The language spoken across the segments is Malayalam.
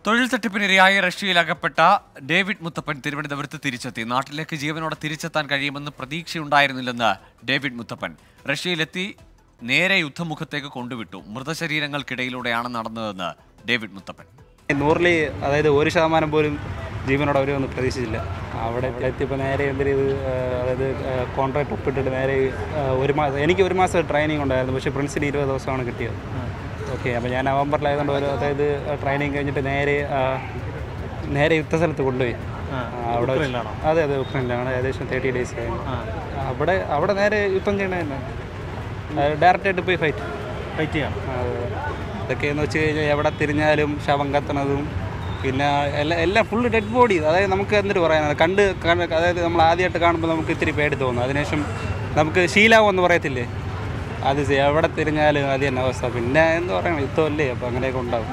തൊഴിൽ തട്ടിപ്പിനിരയായി റഷ്യയിൽ അകപ്പെട്ട ഡേവിഡ് മുത്തപ്പൻ തിരുവനന്തപുരത്ത് തിരിച്ചെത്തി നാട്ടിലേക്ക് ജീവനോടെ തിരിച്ചെത്താൻ കഴിയുമെന്ന് പ്രതീക്ഷയുണ്ടായിരുന്നില്ലെന്ന് ഡേവിഡ് മുത്തപ്പൻ റഷ്യയിലെത്തി നേരെ യുദ്ധമുഖത്തേക്ക് കൊണ്ടുവിട്ടു മൃതശരീരങ്ങൾക്കിടയിലൂടെയാണ് നടന്നതെന്ന് ഡേവിഡ് മുത്തപ്പൻ നൂറിൽ അതായത് ഒരു ശതമാനം പോലും ജീവനോടെ അവരൊന്നും പ്രതീക്ഷിച്ചില്ല അവിടെ എത്തിയപ്പോൾ നേരെ എന്തൊരു ഇത് ആ, അതായത് കോൺട്രാക്ട് ഒപ്പിട്ടിട്ട് നേരെ ആ, ഒരു മാസം എനിക്ക് ഒരു മാസം ട്രെയിനിങ് ഉണ്ടായിരുന്നു പക്ഷേ പ്രിൻസിന് ഇരുപത് ദിവസമാണ് കിട്ടിയത് ഓക്കെ അപ്പോൾ ഞാൻ നവംബറിലായതുകൊണ്ട് ഒരു അതായത് ട്രെയിനിങ് കഴിഞ്ഞിട്ട് നേരെ ആ, നേരെ യുദ്ധസ്ഥലത്ത് കൊണ്ടുപോയി ആ, അവിടെ വെച്ച്- അതെ അതെ ഉക്രൈനിലാണ് ഏകദേശം തേർട്ടി ഡേയ്സ് കഴിഞ്ഞു അവിടെ അവിടെ നേരെ യുദ്ധം ചെയ്യണമായിരുന്നു ഡയറക്റ്റായിട്ട് പോയി ഫൈറ്റ് ഫൈറ്റ് ചെയ്യണം ഇതൊക്കെയെന്ന് വെച്ച് കഴിഞ്ഞാൽ എവിടെ തിരിഞ്ഞാലും ശവം കത്തണതും പിന്നെ എല്ലാം എല്ലാം ഫുള്ള് ഡെഡ് ബോഡി അതായത് നമുക്ക് എന്തൊരു പറയാനാണ് കണ്ട് കണ്ട് അതായത് നമ്മൾ ആദ്യമായിട്ട് കാണുമ്പോൾ നമുക്ക് ഇത്തിരി പേടി തോന്നും അതിനുശേഷം നമുക്ക് ശീലാവും എന്ന് പറയത്തില്ലേ അത് ശരി, എവിടെ തിരിഞ്ഞാലും അത് തന്നെ അവസ്ഥ പിന്നെ എന്ന് പറയണം യുദ്ധമല്ലേ അപ്പോൾ അങ്ങനെയൊക്കെ ഉണ്ടാവും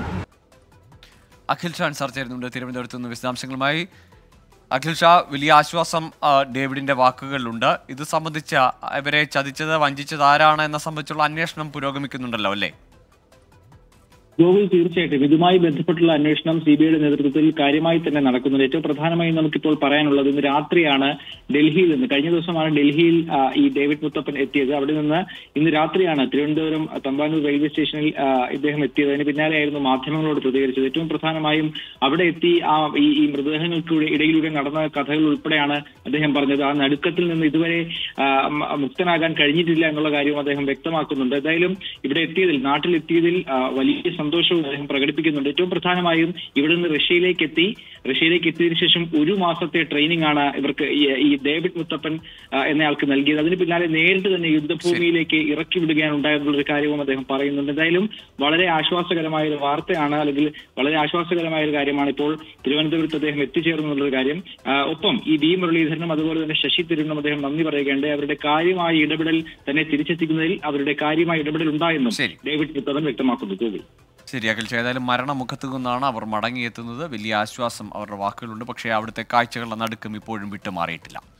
അഖിൽ ഷാൻ സാർ ചേരുന്നുണ്ട് തിരുവനന്തപുരത്ത് നിന്ന് വിശദാംശങ്ങളുമായി അഖിൽ ഷാ വലിയ ആശ്വാസം ആ, ഡേവിഡിന്റെ വാക്കുകളിലുണ്ട് ഇത് സംബന്ധിച്ച ഇവരെ ചതിച്ചത് വഞ്ചിച്ചത് ആരാണ് എന്ന സംബന്ധിച്ചുള്ള അന്വേഷണം പുരോഗമിക്കുന്നുണ്ടല്ലോ അല്ലേ ഗോകുൽ തീർച്ചയായിട്ടും ഇതുമായി ബന്ധപ്പെട്ടുള്ള അന്വേഷണം സി ബി ഐയുടെ നേതൃത്വത്തിൽ കാര്യമായി തന്നെ നടക്കുന്നുണ്ട് ഏറ്റവും പ്രധാനമായി നമുക്കിപ്പോൾ പറയാനുള്ളത് ഇന്ന് രാത്രിയാണ് ഡൽഹിയിൽ നിന്ന് കഴിഞ്ഞ ദിവസമാണ് ഡൽഹിയിൽ ആ, ഈ ഡേവിഡ് മുത്തപ്പൻ എത്തിയത് അവിടെ നിന്ന് ഇന്ന് രാത്രിയാണ് തിരുവനന്തപുരം തമ്പാനൂർ റെയിൽവേ സ്റ്റേഷനിൽ ആ, ഇദ്ദേഹം എത്തിയത് അതിന് പിന്നാലെയായിരുന്നു മാധ്യമങ്ങളോട് പ്രതികരിച്ചത് ഏറ്റവും പ്രധാനമായും അവിടെ എത്തി ആ ഈ ഈ മൃതദേഹങ്ങൾക്ക് ഇടയിലൂടെ നടന്ന കഥകൾ ഉൾപ്പെടെയാണ് അദ്ദേഹം പറഞ്ഞത് ആ നടുക്കത്തിൽ നിന്ന് ഇതുവരെ ആ, മ- മുക്തനാകാൻ കഴിഞ്ഞിട്ടില്ല എന്നുള്ള കാര്യവും അദ്ദേഹം വ്യക്തമാക്കുന്നുണ്ട് എന്തായാലും ഇവിടെ എത്തിയതിൽ നാട്ടിലെത്തിയതിൽ ആ, വലിയ സന്തോഷവും അദ്ദേഹം പ്രകടിപ്പിക്കുന്നുണ്ട് ഏറ്റവും പ്രധാനമായും ഇവിടെ നിന്ന് റഷ്യയിലേക്ക് എത്തി റഷ്യയിലേക്ക് എത്തിയതിനു ശേഷം ഒരു മാസത്തെ ട്രെയിനിങ് ആണ് ഇവർക്ക് ഈ- ഈ ഡേവിഡ് മുത്തപ്പൻ ആ, എന്നയാൾക്ക് നൽകിയത് അതിന് പിന്നാലെ നേരിട്ട് തന്നെ യുദ്ധഭൂമിയിലേക്ക് ഇറക്കി വിടുകയാണ് ഉണ്ടായതെന്നുള്ള ഒരു കാര്യവും അദ്ദേഹം പറയുന്നുണ്ട് എന്തായാലും വളരെ ആശ്വാസകരമായ ഒരു വാർത്തയാണ് അല്ലെങ്കിൽ വളരെ ആശ്വാസകരമായ ഒരു കാര്യമാണ് ഇപ്പോൾ തിരുവനന്തപുരത്ത് അദ്ദേഹം എത്തിച്ചേർന്നുള്ള ഒരു കാര്യം ആ, ഒപ്പം ഈ വി മുരളീധരനും അതുപോലെ തന്നെ ശശി തരൂരിനും അദ്ദേഹം നന്ദി പറയുകയുണ്ട് അവരുടെ കാര്യമായ ഇടപെടൽ തന്നെ തിരിച്ചെത്തിക്കുന്നതിൽ അവരുടെ കാര്യമായ ഇടപെടൽ ഉണ്ടായെന്നും ശരി. ഡേവിഡ് മുത്തപ്പൻ വ്യക്തമാക്കുന്നു ഗോകുൽ ശരി അഖിൽ ഷാ ഏതായാലും മരണമുഖത്തു നിന്നാണ് അവർ മടങ്ങിയെത്തുന്നത് വലിയ ആശ്വാസം അവരുടെ വാക്കുകളുണ്ട് പക്ഷേ അവിടുത്തെ കാഴ്ചകളുടെ നടുക്കം ഇപ്പോഴും വിട്ടുമാറിയിട്ടില്ല